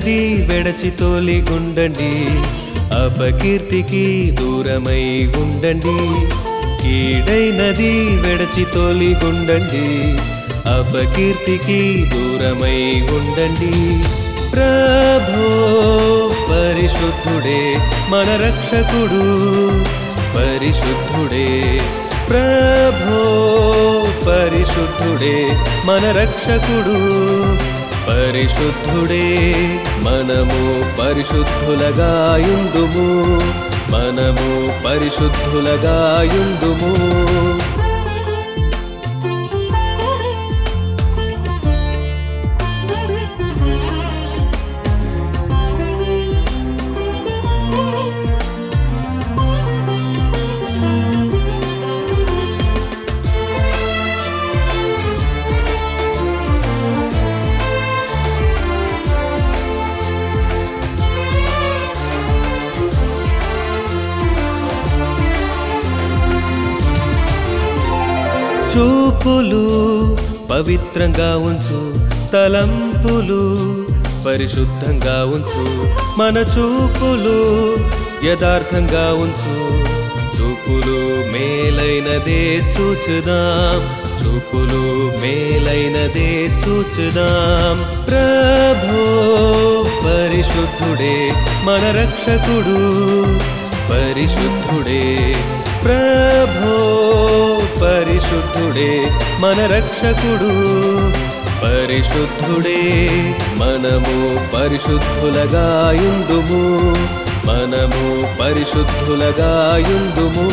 కీడైనది వెడచి తోలిగుండండి అపకీర్తికి దూరమై ఉండండి కీడైనది వెడచి తోలిగుండండి అపకీర్తికి దూరమై ఉండండి ప్రభో పరిశుద్ధుడే మన రక్షకుడు పరిశుద్ధుడే ప్రభో పరిశుద్ధుడే మన రక్షకుడు పరిశుద్ధుడే మనము పరిశుద్ధులగా యుందుము మనము పరిశుద్ధులగా యుందుము చూపులు పవిత్రంగా ఉంచు తలంపులు పరిశుద్ధంగా ఉంచు మన చూపులు యథార్థంగా ఉంచు చూపులు మేలైనదే చూచుదాం చూపులు మేలైనదే చూచుదాం ప్రభో పరిశుద్ధుడే మన రక్షకుడు పరిశుద్ధుడే ప్రభో పరిశుద్ధుడే మన రక్షకుడు పరిశుద్ధుడే మనము పరిశుద్ధులగా యుందుము మనము పరిశుద్ధులగా యుందుము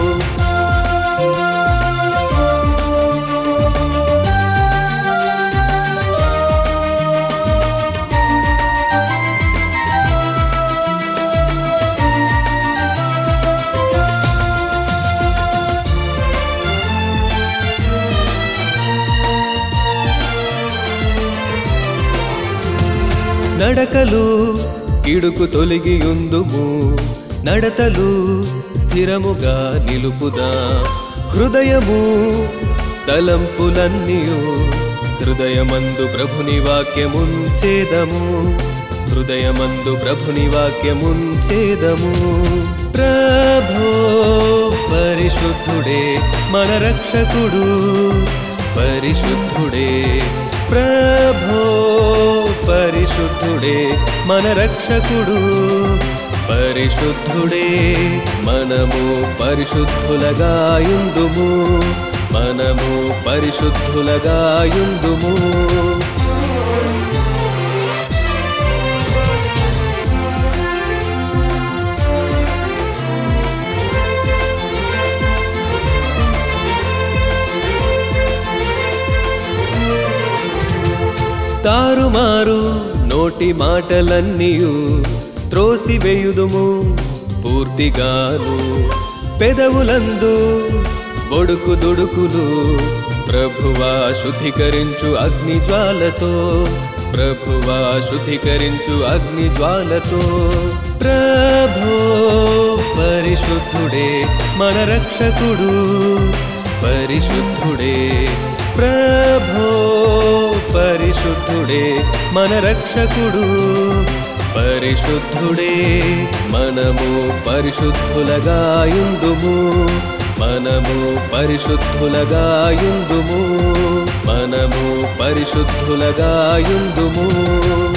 నడకలు కిడుకు తొలగి ఉందుము నడతలు స్థిరముగా నిలుపుదా హృదయము తలంపులన్నీయు హృదయమందు ప్రభుని వాక్యముంచేదము హృదయమందు ప్రభుని వాక్యముంచేదము ప్రభో పరిశుద్ధుడే మన రక్షకుడు పరిశుద్ధుడే ప్రభో పరిశుద్ధుడే మన రక్షకుడు పరిశుద్ధుడే మనము పరిశుద్ధులగా యుందుము మనము పరిశుద్ధులగా యుందుము తారుమారు నోటి మాటలన్నీయు త్రోసివేయుదుము పూర్తిగాను పెదవులందు బొడుకు దుడుకులు ప్రభువా శుద్ధీకరించు అగ్ని జ్వాలతో ప్రభువా శుద్ధీకరించు అగ్ని జ్వాలతో ప్రభో పరిశుద్ధుడే మన రక్షకుడు పరిశుద్ధుడే ప్రభో పరిశుద్ధుడే మన రక్షకుడు పరిశుద్ధుడే మనము పరిశుద్ధులగా యుందుము మనము పరిశుద్ధులగా యుందుము మనము పరిశుద్ధులగా యుందుము